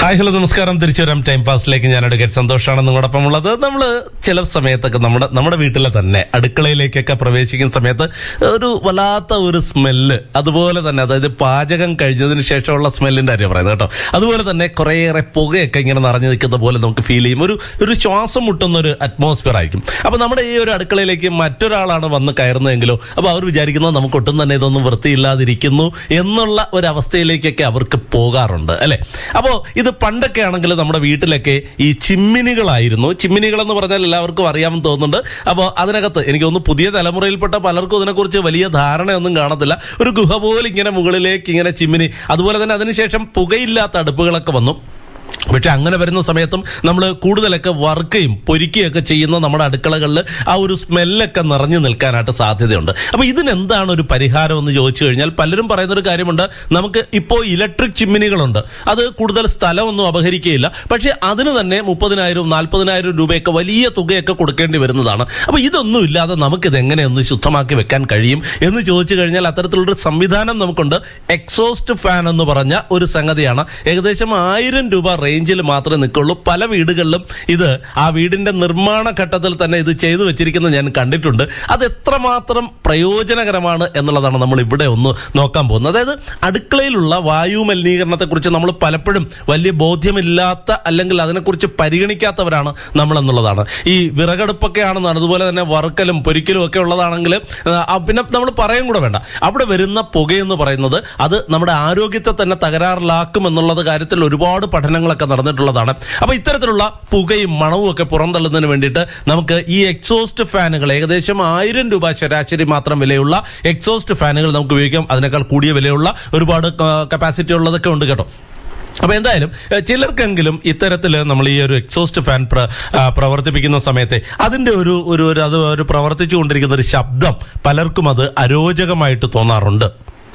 hi hello നമസ്കാരം തിരിച്ചു വരാം ടൈം പാസിലേക്ക് ഞാൻ അഡ്വക്കേറ്റ് സന്തോഷാണ് നിങ്ങളോടൊപ്പം ഉള്ളത് നമ്മൾ ചില സമയത്തൊക്കെ നമ്മുടെ നമ്മുടെ വീട്ടിലെ തന്നെ അടുക്കളയിലേക്കൊക്കെ പ്രവേശിക്കുന്ന സമയത്ത് ഒരു വല്ലാത്ത ഒരു സ്മെല്ല് അതുപോലെ തന്നെ അതായത് പാചകം കഴിഞ്ഞതിന് ശേഷമുള്ള സ്മെല്ലിന്റെ കാര്യം പറയുന്നത് കേട്ടോ അതുപോലെ തന്നെ കുറേയേറെ പുകയൊക്കെ ഇങ്ങനെ നിറഞ്ഞു നിൽക്കുന്ന പോലെ നമുക്ക് ഫീൽ ചെയ്യും ഒരു ഒരു ശ്വാസം മുട്ടുന്ന ഒരു അറ്റ്മോസ്ഫിയർ ആയിരിക്കും അപ്പൊ നമ്മുടെ ഈ ഒരു അടുക്കളയിലേക്ക് മറ്റൊരാളാണ് വന്ന് കയറുന്നതെങ്കിലോ അപ്പൊ അവർ വിചാരിക്കുന്നത് നമുക്ക് ഒട്ടും തന്നെ ഇതൊന്നും വൃത്തിയില്ലാതിരിക്കുന്നു എന്നുള്ള ഒരു അവസ്ഥയിലേക്കൊക്കെ അവർക്ക് പോകാറുണ്ട് അല്ലെ അപ്പോ ഇത് പണ്ടൊക്കെ ആണെങ്കിൽ നമ്മുടെ വീട്ടിലൊക്കെ ഈ ചിമ്മിനികളായിരുന്നു ചിമ്മിനികൾ എന്ന് പറഞ്ഞാൽ എല്ലാവർക്കും അറിയാമെന്ന് തോന്നുന്നുണ്ട് അപ്പോൾ അതിനകത്ത് എനിക്ക് തോന്നുന്നു പുതിയ തലമുറയിൽപ്പെട്ട പലർക്കും ഇതിനെക്കുറിച്ച് വലിയ ധാരണയൊന്നും കാണത്തില്ല ഒരു ഗുഹ പോലെ ഇങ്ങനെ മുകളിലേക്ക് ഇങ്ങനെ ചിമ്മിനി അതുപോലെ തന്നെ അതിനുശേഷം പുകയില്ലാത്ത അടുപ്പുകളൊക്കെ വന്നു പക്ഷെ അങ്ങനെ വരുന്ന സമയത്തും നമ്മൾ കൂടുതലൊക്കെ വറുക്കുകയും പൊരിക്കുകയൊക്കെ ചെയ്യുന്ന നമ്മുടെ അടുക്കളകളിൽ ആ ഒരു സ്മെല്ലൊക്കെ നിറഞ്ഞു നിൽക്കാനായിട്ട് സാധ്യതയുണ്ട് അപ്പോൾ ഇതിനെന്താണ് ഒരു പരിഹാരം എന്ന് ചോദിച്ചു കഴിഞ്ഞാൽ പലരും പറയുന്ന ഒരു കാര്യമുണ്ട് നമുക്ക് ഇപ്പോൾ ഇലക്ട്രിക് ചിമ്മിനികളുണ്ട് അത് കൂടുതൽ സ്ഥലമൊന്നും അപഹരിക്കുകയില്ല പക്ഷേ അതിന് തന്നെ മുപ്പതിനായിരവും നാൽപ്പതിനായിരം രൂപയൊക്കെ വലിയ തുകയൊക്കെ കൊടുക്കേണ്ടി വരുന്നതാണ് അപ്പോൾ ഇതൊന്നും ഇല്ലാതെ നമുക്കിത് എങ്ങനെയൊന്ന് ശുദ്ധമാക്കി വെക്കാൻ കഴിയും എന്ന് ചോദിച്ചു കഴിഞ്ഞാൽ അത്തരത്തിലുള്ളൊരു സംവിധാനം നമുക്കുണ്ട് എക്സോസ്റ്റ് ഫാൻ എന്ന് പറഞ്ഞ ഒരു സംഗതിയാണ് ഏകദേശം ആയിരം രൂപ റേഞ്ചിൽ മാത്രമേ നിൽക്കുള്ളൂ പല വീടുകളിലും ഇത് ആ വീടിന്റെ നിർമ്മാണ ഘട്ടത്തിൽ തന്നെ ഇത് ചെയ്തു വെച്ചിരിക്കുന്നത് ഞാൻ കണ്ടിട്ടുണ്ട് അത് എത്രമാത്രം പ്രയോജനകരമാണ് എന്നുള്ളതാണ് നമ്മൾ ഇവിടെ ഒന്ന് നോക്കാൻ പോകുന്നത് അതായത് അടുക്കളയിലുള്ള വായു മലിനീകരണത്തെക്കുറിച്ച് നമ്മൾ പലപ്പോഴും വലിയ ബോധ്യമില്ലാത്ത അല്ലെങ്കിൽ അതിനെക്കുറിച്ച് പരിഗണിക്കാത്തവരാണ് നമ്മൾ എന്നുള്ളതാണ് ഈ വിറകടുപ്പൊക്കെ ആണെന്നാണ് അതുപോലെ തന്നെ വറുക്കലും പൊരിക്കലും ഒക്കെ ഉള്ളതാണെങ്കിൽ ആ, പിന്നെ നമ്മൾ പറയും കൂടെ വേണ്ട അവിടെ വരുന്ന പുകയെന്ന് പറയുന്നത് അത് നമ്മുടെ ആരോഗ്യത്തെ തന്നെ തകരാറിലാക്കും എന്നുള്ളത് കാര്യത്തിൽ ഒരുപാട് പഠനങ്ങളൊക്കെ നടന്നിട്ടുള്ളതാണ് അപ്പൊ ഇത്തരത്തിലുള്ള പുകയും മണവും ഒക്കെ പുറന്തള്ളുന്നതിന് വേണ്ടിയിട്ട് നമുക്ക് ഈ എക്സോസ്റ്റ് ഫാനുകൾ ഏകദേശം ആയിരം രൂപ ശരാശരി മാത്രം വിലയുള്ള എക്സോസ്റ്റ് ഫാനുകൾ നമുക്ക് ഉപയോഗിക്കാം അതിനേക്കാൾ കൂടിയ വിലയുള്ള ഒരുപാട് കപ്പാസിറ്റി ഉള്ളതൊക്കെ ഉണ്ട് കേട്ടോ അപ്പൊ എന്തായാലും എഹ്, ചിലർക്കെങ്കിലും ഇത്തരത്തിൽ നമ്മൾ ഈ ഒരു എക്സോസ്റ്റ് ഫാൻ പ്ര- ആ, പ്രവർത്തിപ്പിക്കുന്ന സമയത്തെ അതിന്റെ ഒരു ഒരു ഒരു അത് ഒരു പ്രവർത്തിച്ചു കൊണ്ടിരിക്കുന്ന ഒരു ശബ്ദം പലർക്കും അത് അരോചകമായിട്ട് തോന്നാറുണ്ട്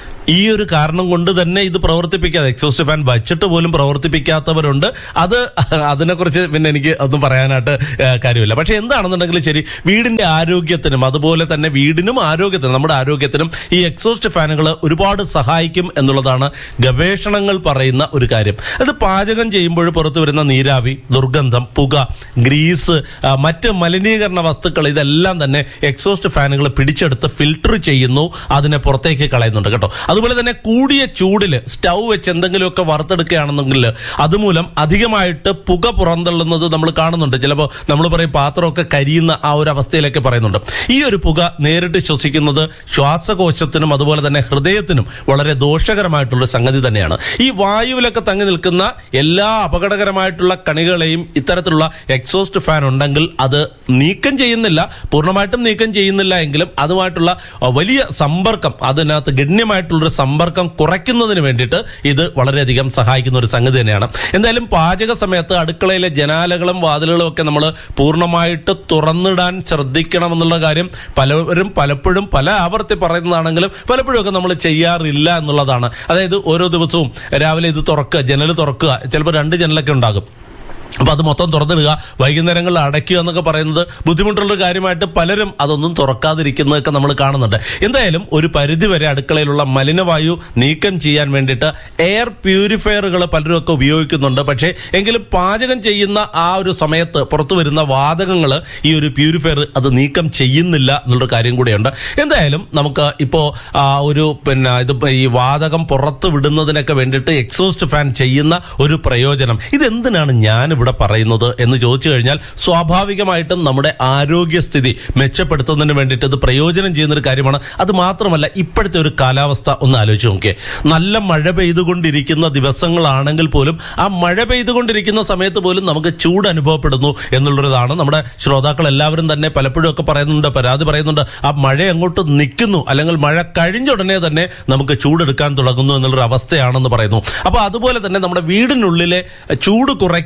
ഈ ഒരു കാരണം കൊണ്ട് തന്നെ ഇത് പ്രവർത്തിപ്പിക്കാതെ എക്സോസ്റ്റ് ഫാൻ വച്ചിട്ട് പോലും പ്രവർത്തിപ്പിക്കാത്തവരുണ്ട് അത് അതിനെക്കുറിച്ച് പിന്നെ എനിക്ക് ഒന്നും പറയാനായിട്ട് ഏഹ്, കാര്യമില്ല പക്ഷെ എന്താണെന്നുണ്ടെങ്കിലും ശരി വീടിന്റെ ആരോഗ്യത്തിനും അതുപോലെ തന്നെ വീടിനും ആരോഗ്യത്തിനും നമ്മുടെ ആരോഗ്യത്തിനും ഈ എക്സോസ്റ്റ് ഫാനുകൾ ഒരുപാട് സഹായിക്കും എന്നുള്ളതാണ് ഗവേഷണങ്ങൾ പറയുന്ന ഒരു കാര്യം അത് പാചകം ചെയ്യുമ്പോൾ പുറത്തു വരുന്ന നീരാവി ദുർഗന്ധം പുക ഗ്രീസ് ആ, മറ്റ് മലിനീകരണ വസ്തുക്കൾ ഇതെല്ലാം തന്നെ എക്സോസ്റ്റ് ഫാനുകൾ പിടിച്ചെടുത്ത് ഫിൽട്ടർ ചെയ്യുന്നു അതിനെ പുറത്തേക്ക് കളയുന്നുണ്ട് കേട്ടോ അതുപോലെ തന്നെ കൂടിയ ചൂടിൽ സ്റ്റൗ വെച്ച് എന്തെങ്കിലുമൊക്കെ വറുത്തെടുക്കുകയാണെന്നെങ്കിൽ അതുമൂലം അധികമായിട്ട് പുക പുറന്തള്ളുന്നത് നമ്മൾ കാണുന്നുണ്ട് ചിലപ്പോൾ നമ്മൾ പറയും പാത്രമൊക്കെ കരിയുന്ന ആ ഒരു അവസ്ഥയിലൊക്കെ പറയുന്നുണ്ട് ഈ ഒരു പുക നേരിട്ട് ശ്വസിക്കുന്നത് ശ്വാസകോശത്തിനും അതുപോലെ തന്നെ ഹൃദയത്തിനും വളരെ ദോഷകരമായിട്ടുള്ള സംഗതി തന്നെയാണ് ഈ വായുവിലൊക്കെ തങ്ങി നിൽക്കുന്ന എല്ലാ അപകടകരമായിട്ടുള്ള കണികളെയും ഇത്തരത്തിലുള്ള എക്സോസ്റ്റ് ഫാൻ ഉണ്ടെങ്കിൽ അത് നീക്കം ചെയ്യുന്നില്ല പൂർണ്ണമായിട്ടും നീക്കം ചെയ്യുന്നില്ല എങ്കിലും അതുമായിട്ടുള്ള അഹ്, വലിയ സമ്പർക്കം അതിനകത്ത് ഗണ്യമായിട്ടുള്ളൊരു സമ്പർക്കം കുറയ്ക്കുന്നതിന് വേണ്ടിയിട്ട് ഇത് വളരെയധികം സഹായിക്കുന്ന ഒരു സംഗതി തന്നെയാണ് എന്തായാലും പാചക സമയത്ത് അടുക്കളയിലെ ജനാലകളും വാതിലുകളും ഒക്കെ നമ്മൾ പൂർണ്ണമായിട്ട് തുറന്നിടാൻ ശ്രദ്ധിക്കണം എന്നുള്ള കാര്യം പലരും പലപ്പോഴും പല ആവർത്തി പറയുന്നതാണെങ്കിലും പലപ്പോഴും ഒക്കെ നമ്മൾ ചെയ്യാറില്ല എന്നുള്ളതാണ് അതായത് ഓരോ ദിവസവും രാവിലെ ഇത് തുറക്കുക ജനൽ തുറക്കുക ചിലപ്പോൾ രണ്ട് ജനലൊക്കെ ഉണ്ടാകും അപ്പൊ അത് മൊത്തം തുറന്നിടുക വൈകുന്നേരങ്ങളിൽ അടയ്ക്കുക എന്നൊക്കെ പറയുന്നത് ബുദ്ധിമുട്ടുള്ള ഒരു കാര്യമായിട്ട് പലരും അതൊന്നും തുറക്കാതിരിക്കുന്നതൊക്കെ നമ്മൾ കാണുന്നുണ്ട് എന്തായാലും ഒരു പരിധിവരെ അടുക്കളയിലുള്ള മലിനവായു നീക്കം ചെയ്യാൻ വേണ്ടിയിട്ട് എയർ പ്യൂരിഫയറുകൾ പലരും ഒക്കെ ഉപയോഗിക്കുന്നുണ്ട് പക്ഷേ എങ്കിലും പാചകം ചെയ്യുന്ന ആ ഒരു സമയത്ത് പുറത്തു വരുന്ന വാതകങ്ങൾ ഈ ഒരു പ്യൂരിഫയർ അത് നീക്കം ചെയ്യുന്നില്ല എന്നുള്ളൊരു കാര്യം കൂടെയുണ്ട് എന്തായാലും നമുക്ക് ഇപ്പോൾ ഒരു പിന്നെ ഇത് ഈ വാതകം പുറത്ത് വിടുന്നതിനൊക്കെ വേണ്ടിയിട്ട് എക്സോസ്റ്റ് ഫാൻ ചെയ്യുന്ന ഒരു പ്രയോജനം ഇതെന്തിനാണ് ഞാൻ ഇവിടെ പറയുന്നത് എന്ന് ചോദിച്ചു കഴിഞ്ഞാൽ സ്വാഭാവികമായിട്ടും നമ്മുടെ ആരോഗ്യസ്ഥിതി മെച്ചപ്പെടുത്തുന്നതിന് വേണ്ടിയിട്ട് ഇത് പ്രയോജനം ചെയ്യുന്ന ഒരു കാര്യമാണ് അത് മാത്രമല്ല ഇപ്പോഴത്തെ ഒരു കാലാവസ്ഥ ഒന്ന് ആലോചിച്ച് നോക്കിയേ നല്ല മഴ പെയ്തുകൊണ്ടിരിക്കുന്ന ദിവസങ്ങളാണെങ്കിൽ പോലും ആ മഴ പെയ്തുകൊണ്ടിരിക്കുന്ന സമയത്ത് പോലും നമുക്ക് ചൂട് അനുഭവപ്പെടുന്നു എന്നുള്ളതാണ് നമ്മുടെ ശ്രോതാക്കൾ എല്ലാവരും തന്നെ പലപ്പോഴും ഒക്കെ പറയുന്നുണ്ട് പരാതി പറയുന്നുണ്ട് ആ മഴ അങ്ങോട്ട് നിൽക്കുന്നു അല്ലെങ്കിൽ മഴ കഴിഞ്ഞ ഉടനെ തന്നെ നമുക്ക് ചൂടെടുക്കാൻ തുടങ്ങുന്നു എന്നുള്ളൊരു അവസ്ഥയാണെന്ന് പറയുന്നു അപ്പോൾ അതുപോലെ തന്നെ നമ്മുടെ വീടിനുള്ളിലെ ചൂട് കുറയ്ക്കുന്നതിന് വേണ്ടി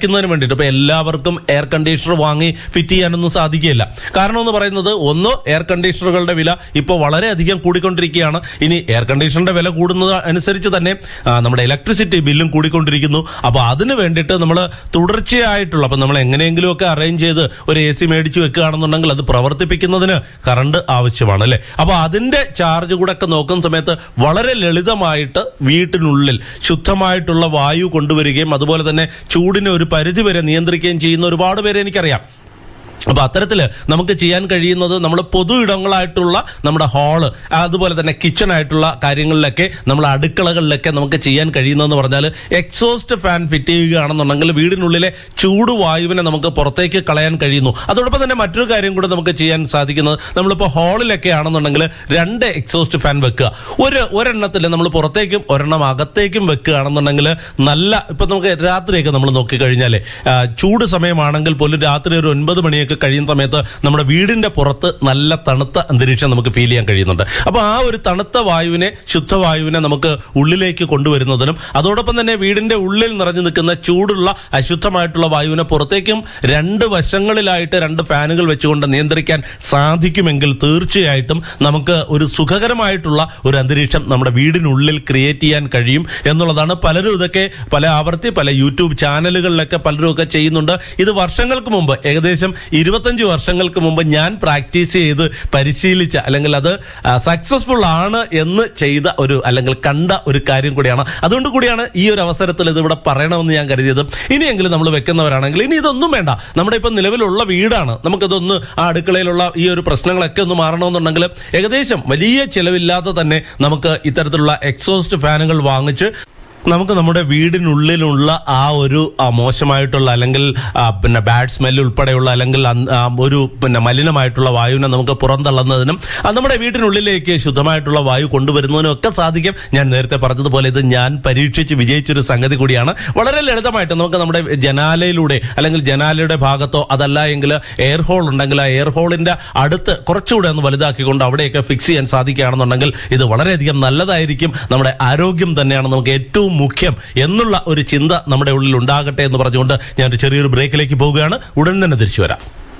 വേണ്ടിയിട്ട് ഇപ്പൊ എല്ലാവർക്കും എയർ കണ്ടീഷണർ വാങ്ങി ഫിറ്റ് ചെയ്യാനൊന്നും സാധിക്കില്ല കാരണം എന്ന് പറയുന്നത് ഒന്ന് എയർ കണ്ടീഷണറുകളുടെ വില ഇപ്പോൾ വളരെയധികം കൂടിക്കൊണ്ടിരിക്കുകയാണ് ഇനി എയർ കണ്ടീഷണറിന്റെ വില കൂടുന്നത് അനുസരിച്ച് തന്നെ ആ, നമ്മുടെ ഇലക്ട്രിസിറ്റി ബില്ലും കൂടിക്കൊണ്ടിരിക്കുന്നു അപ്പൊ അതിന് വേണ്ടിയിട്ട് നമ്മൾ തുടർച്ചയായിട്ടുള്ള അപ്പൊ നമ്മൾ എങ്ങനെയെങ്കിലും ഒക്കെ അറേഞ്ച് ചെയ്ത് ഒരു എ സി മേടിച്ച് വെക്കുകയാണെന്നുണ്ടെങ്കിൽ അത് പ്രവർത്തിപ്പിക്കുന്നതിന് കറണ്ട് ആവശ്യമാണ് അല്ലെ അപ്പൊ അതിന്റെ ചാർജ് കൂടെ ഒക്കെ നോക്കുന്ന സമയത്ത് വളരെ ലളിതമായിട്ട് വീട്ടിനുള്ളിൽ ശുദ്ധമായിട്ടുള്ള വായു കൊണ്ടുവരികയും അതുപോലെ തന്നെ ചൂടിനെ ഒരു പരിധി വരെ നിയന്ത്രിക്കുകയും ചെയ്യുന്ന ഒരുപാട് പേരെ എനിക്കറിയാം അപ്പൊ അത്തരത്തില് നമുക്ക് ചെയ്യാൻ കഴിയുന്നത് നമ്മൾ പൊതു ഇടങ്ങളായിട്ടുള്ള നമ്മുടെ ഹാള് അതുപോലെ തന്നെ കിച്ചൺ ആയിട്ടുള്ള കാര്യങ്ങളിലൊക്കെ നമ്മൾ അടുക്കളകളിലൊക്കെ നമുക്ക് ചെയ്യാൻ കഴിയുന്നതെന്ന് പറഞ്ഞാൽ എക്സോസ്റ്റ് ഫാൻ ഫിറ്റ് ചെയ്യുകയാണെന്നുണ്ടെങ്കിൽ വീടിനുള്ളിലെ ചൂട് വായുവിനെ നമുക്ക് പുറത്തേക്ക് കളയാൻ കഴിയുന്നു അതോടൊപ്പം തന്നെ മറ്റൊരു കാര്യം കൂടെ നമുക്ക് ചെയ്യാൻ സാധിക്കുന്നത് നമ്മളിപ്പോൾ ഹാളിലൊക്കെ ആണെന്നുണ്ടെങ്കിൽ രണ്ട് എക്സോസ്റ്റ് ഫാൻ വെക്കുക ഒരു ഒരെണ്ണത്തിൽ നമ്മൾ പുറത്തേക്കും ഒരെണ്ണം അകത്തേക്കും വെക്കുകയാണെന്നുണ്ടെങ്കിൽ നല്ല ഇപ്പൊ നമുക്ക് രാത്രിയൊക്കെ നമ്മൾ നോക്കിക്കഴിഞ്ഞാൽ ചൂട് സമയമാണെങ്കിൽ പോലും രാത്രി ഒരു ഒൻപത് മണിയൊക്കെ കഴിയുന്ന സമയത്ത് നമ്മുടെ വീടിന്റെ പുറത്ത് നല്ല തണുത്ത അന്തരീക്ഷം നമുക്ക് ഫീൽ ചെയ്യാൻ കഴിയുന്നുണ്ട് അപ്പൊ ആ ഒരു തണുത്ത വായുവിനെ ശുദ്ധവായുവിനെ നമുക്ക് ഉള്ളിലേക്ക് കൊണ്ടുവരുന്നതിനും അതോടൊപ്പം തന്നെ വീടിന്റെ ഉള്ളിൽ നിറഞ്ഞു നിൽക്കുന്ന ചൂടുള്ള അശുദ്ധമായിട്ടുള്ള വായുവിനെ പുറത്തേക്കും രണ്ട് വശങ്ങളിലായിട്ട് രണ്ട് ഫാനുകൾ വെച്ചുകൊണ്ട് നിയന്ത്രിക്കാൻ സാധിക്കുമെങ്കിൽ തീർച്ചയായിട്ടും നമുക്ക് ഒരു സുഖകരമായിട്ടുള്ള ഒരു അന്തരീക്ഷം നമ്മുടെ വീടിനുള്ളിൽ ക്രിയേറ്റ് ചെയ്യാൻ കഴിയും എന്നുള്ളതാണ് പലരും ഇതൊക്കെ പല ആവർത്തി പല യൂട്യൂബ് ചാനലുകളിലൊക്കെ പലരും ഒക്കെ ചെയ്യുന്നുണ്ട് ഇത് വർഷങ്ങൾക്ക് മുമ്പ് ഏകദേശം ഇരുപത്തഞ്ച് വർഷങ്ങൾക്ക് മുമ്പ് ഞാൻ പ്രാക്ടീസ് ചെയ്ത് പരിശീലിച്ച അല്ലെങ്കിൽ അത് സക്സസ്ഫുൾ ആണ് എന്ന് ചെയ്ത ഒരു അല്ലെങ്കിൽ കണ്ട ഒരു കാര്യം കൂടിയാണ് അതുകൊണ്ട് കൂടിയാണ് ഈ ഒരു അവസരത്തിൽ ഇത് ഇവിടെ പറയണമെന്ന് ഞാൻ കരുതിയത് ഇനിയെങ്കിലും നമ്മൾ വെക്കുന്നവരാണെങ്കിൽ ഇനി ഇതൊന്നും വേണ്ട നമ്മുടെ ഇപ്പം നിലവിലുള്ള വീടാണ് നമുക്കിതൊന്ന് ആ അടുക്കളയിലുള്ള ഈ ഒരു പ്രശ്നങ്ങളൊക്കെ ഒന്ന് മാറണമെന്നുണ്ടെങ്കിൽ ഏകദേശം വലിയ ചിലവില്ലാതെ തന്നെ നമുക്ക് ഇത്തരത്തിലുള്ള എക്സോസ്റ്റ് ഫാനുകൾ വാങ്ങിച്ച് നമുക്ക് നമ്മുടെ വീടിനുള്ളിലുള്ള ആ ഒരു ആ, മോശമായിട്ടുള്ള അല്ലെങ്കിൽ ആ, പിന്നെ ബാഡ് സ്മെൽ ഉൾപ്പെടെയുള്ള അല്ലെങ്കിൽ അന്ന് ആ, ഒരു പിന്നെ മലിനമായിട്ടുള്ള വായുവിനെ നമുക്ക് പുറന്തള്ളുന്നതിനും ആ, നമ്മുടെ വീട്ടിനുള്ളിലേക്ക് ശുദ്ധമായിട്ടുള്ള വായു കൊണ്ടുവരുന്നതിനും ഒക്കെ സാധിക്കും ഞാൻ നേരത്തെ പറഞ്ഞതുപോലെ ഇത് ഞാൻ പരീക്ഷിച്ച് വിജയിച്ചൊരു സംഗതി കൂടിയാണ് വളരെ ലളിതമായിട്ട് നമുക്ക് നമ്മുടെ ജനാലയിലൂടെ അല്ലെങ്കിൽ ജനാലയുടെ ഭാഗത്തോ അതല്ല എങ്കിൽ എയർ ഹോൾ ഉണ്ടെങ്കിൽ ആ എയർ ഹോളിന്റെ അടുത്ത് കുറച്ചുകൂടെ ഒന്ന് വലുതാക്കിക്കൊണ്ട് അവിടെയൊക്കെ ഫിക്സ് ചെയ്യാൻ സാധിക്കുകയാണെന്നുണ്ടെങ്കിൽ ഇത് വളരെയധികം നല്ലതായിരിക്കും നമ്മുടെ ആരോഗ്യം തന്നെയാണ് നമുക്ക് ഏറ്റവും മുഖ്യം എന്നുള്ള ഒരു ചിന്ത നമ്മുടെ ഉള്ളിൽ ഉണ്ടാകട്ടെ എന്ന് പറഞ്ഞുകൊണ്ട് ഞാൻ ഒരു ചെറിയൊരു ബ്രേക്കിലേക്ക് പോവുകയാണ് ഉടൻ തന്നെ തിരിച്ചു വരാം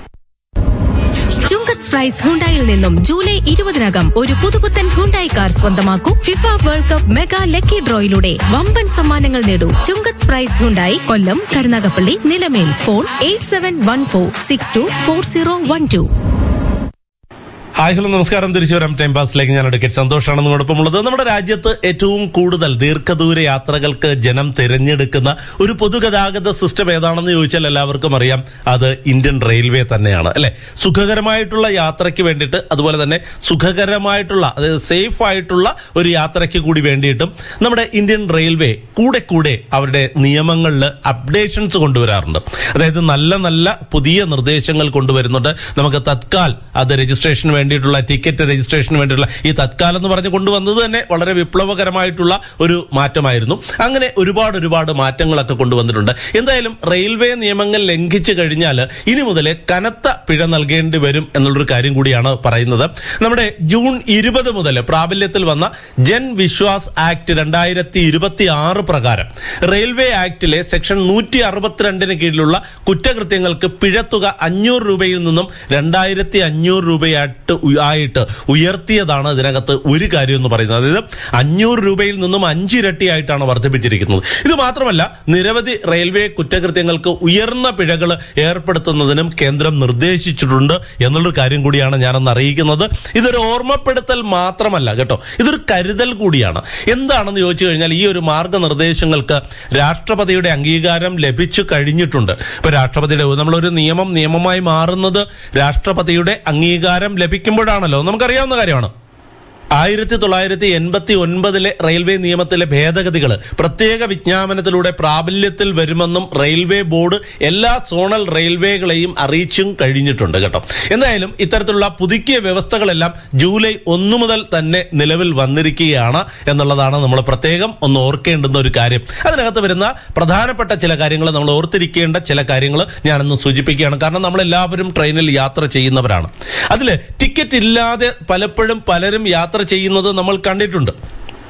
ചുങ്കത്ത് പ്രൈസ് ഹുണ്ടായിൽ നിന്നും ജൂലൈ ഇരുപതിനകം ഒരു പുതുപുത്തൻ ഹുണ്ടായി കാർ സ്വന്തമാക്കൂ FIFA World Cup mega lucky ഡ്രോയിലൂടെ വമ്പൻ സമ്മാനങ്ങൾ നേടൂ Chungath prize Hyundai Kollam Karunagappally Nilamel phone eight seven one four six two four zero one two hi hello നമസ്കാരം തിരിച്ചു വരാം ടൈം പാസിലേക്ക് ഞാൻ എടുക്കറ്റ് സന്തോഷമാണ് നിങ്ങളോടൊപ്പം ഉള്ളത് നമ്മുടെ രാജ്യത്ത് ഏറ്റവും കൂടുതൽ ദീർഘദൂര യാത്രകൾക്ക് ജനം തിരഞ്ഞെടുക്കുന്ന ഒരു പൊതുഗതാഗത സിസ്റ്റം ഏതാണെന്ന് ചോദിച്ചാൽ എല്ലാവർക്കും അറിയാം അത് ഇന്ത്യൻ റെയിൽവേ തന്നെയാണ് അല്ലെ സുഖകരമായിട്ടുള്ള യാത്രയ്ക്ക് വേണ്ടിയിട്ട് അതുപോലെ തന്നെ സുഖകരമായിട്ടുള്ള അതായത് സേഫ് ആയിട്ടുള്ള ഒരു യാത്രയ്ക്ക് കൂടി വേണ്ടിയിട്ടും നമ്മുടെ ഇന്ത്യൻ റെയിൽവേ കൂടെ കൂടെ അവരുടെ നിയമങ്ങളിൽ അപ്ഡേഷൻസ് കൊണ്ടുവരാറുണ്ട് അതായത് നല്ല നല്ല പുതിയ നിർദ്ദേശങ്ങൾ കൊണ്ടുവരുന്നുണ്ട് നമുക്ക് തത്കാൽ അത് രജിസ്ട്രേഷന് വേണ്ടിയിട്ടുള്ള ടിക്കറ്റ് രജിസ്ട്രേഷന് വേണ്ടിയിട്ടുള്ള ഈ തത്കാലം എന്ന് പറഞ്ഞ് കൊണ്ടുവന്നത് തന്നെ വളരെ വിപ്ലവകരമായിട്ടുള്ള ഒരു മാറ്റമായിരുന്നു അങ്ങനെ ഒരുപാട് ഒരുപാട് മാറ്റങ്ങളൊക്കെ കൊണ്ടുവന്നിട്ടുണ്ട് എന്തായാലും റെയിൽവേ നിയമങ്ങൾ ലംഘിച്ചു കഴിഞ്ഞാൽ ഇനി മുതൽ കനത്ത പിഴ നൽകേണ്ടി വരും എന്നുള്ളൊരു കാര്യം കൂടിയാണ് പറയുന്നത് നമ്മുടെ ജൂൺ ഇരുപത് മുതൽ പ്രാബല്യത്തിൽ വന്ന ജൻ വിശ്വാസ് ആക്ട് രണ്ടായിരത്തി ഇരുപത്തി ആറ് പ്രകാരം റെയിൽവേ ആക്ടിലെ സെക്ഷൻ നൂറ്റി അറുപത്തിരണ്ടിന് കീഴിലുള്ള കുറ്റകൃത്യങ്ങൾക്ക് പിഴത്തുക അഞ്ഞൂറ് രൂപയിൽ നിന്നും രണ്ടായിരത്തി അഞ്ഞൂറ് രൂപയായിട്ട് ഉ- ആയിട്ട് ഉയർത്തിയതാണ് ഇതിനകത്ത് ഒരു കാര്യം എന്ന് പറയുന്നത് അതായത് അഞ്ഞൂറ് രൂപയിൽ നിന്നും അഞ്ചിരട്ടിയായിട്ടാണ് വർദ്ധിപ്പിച്ചിരിക്കുന്നത് ഇത് മാത്രമല്ല നിരവധി റെയിൽവേ കുറ്റകൃത്യങ്ങൾക്ക് ഉയർന്ന പിഴകൾ ഏർപ്പെടുത്തുന്നതിനും കേന്ദ്രം നിർദ്ദേശിച്ചിട്ടുണ്ട് എന്നുള്ളൊരു കാര്യം കൂടിയാണ് ഞാനൊന്ന് അറിയിക്കുന്നത് ഇതൊരു ഓർമ്മപ്പെടുത്തൽ മാത്രമല്ല കേട്ടോ ഇതൊരു കരുതൽ കൂടിയാണ് എന്താണെന്ന് ചോദിച്ചു കഴിഞ്ഞാൽ ഈ ഒരു മാർഗനിർദ്ദേശങ്ങൾക്ക് രാഷ്ട്രപതിയുടെ അംഗീകാരം ലഭിച്ചു കഴിഞ്ഞിട്ടുണ്ട് ഇപ്പൊ രാഷ്ട്രപതിയുടെ നമ്മളൊരു നിയമം നിയമമായി മാറുന്നത് രാഷ്ട്രപതിയുടെ അംഗീകാരം ലഭിക്കുമ്പോഴാണല്ലോ നമുക്കറിയാവുന്ന കാര്യമാണ് ആയിരത്തി തൊള്ളായിരത്തി എൺപത്തി ഒൻപതിലെ റെയിൽവേ നിയമത്തിലെ ഭേദഗതികൾ പ്രത്യേക വിജ്ഞാപനത്തിലൂടെ പ്രാബല്യത്തിൽ വരുമെന്നും റെയിൽവേ ബോർഡ് എല്ലാ സോണൽ റെയിൽവേകളെയും അറിയിച്ചും കഴിഞ്ഞിട്ടുണ്ട് കേട്ടോ എന്തായാലും ഇത്തരത്തിലുള്ള പുതുക്കിയ വ്യവസ്ഥകളെല്ലാം ജൂലൈ ഒന്ന് മുതൽ തന്നെ നിലവിൽ വന്നിരിക്കുകയാണ് എന്നുള്ളതാണ് നമ്മൾ പ്രത്യേകം ഒന്ന് ഓർക്കേണ്ടുന്ന ഒരു കാര്യം അതിനകത്ത് വരുന്ന പ്രധാനപ്പെട്ട ചില കാര്യങ്ങൾ നമ്മൾ ഓർത്തിരിക്കേണ്ട ചില കാര്യങ്ങൾ ഞാനൊന്ന് സൂചിപ്പിക്കുകയാണ് കാരണം നമ്മൾ എല്ലാവരും ട്രെയിനിൽ യാത്ര ചെയ്യുന്നവരാണ് അതിൽ ടിക്കറ്റ് ഇല്ലാതെ പലപ്പോഴും പലരും യാത്ര ചെയ്യുന്നത് നമ്മൾ കണ്ടിട്ടുണ്ട്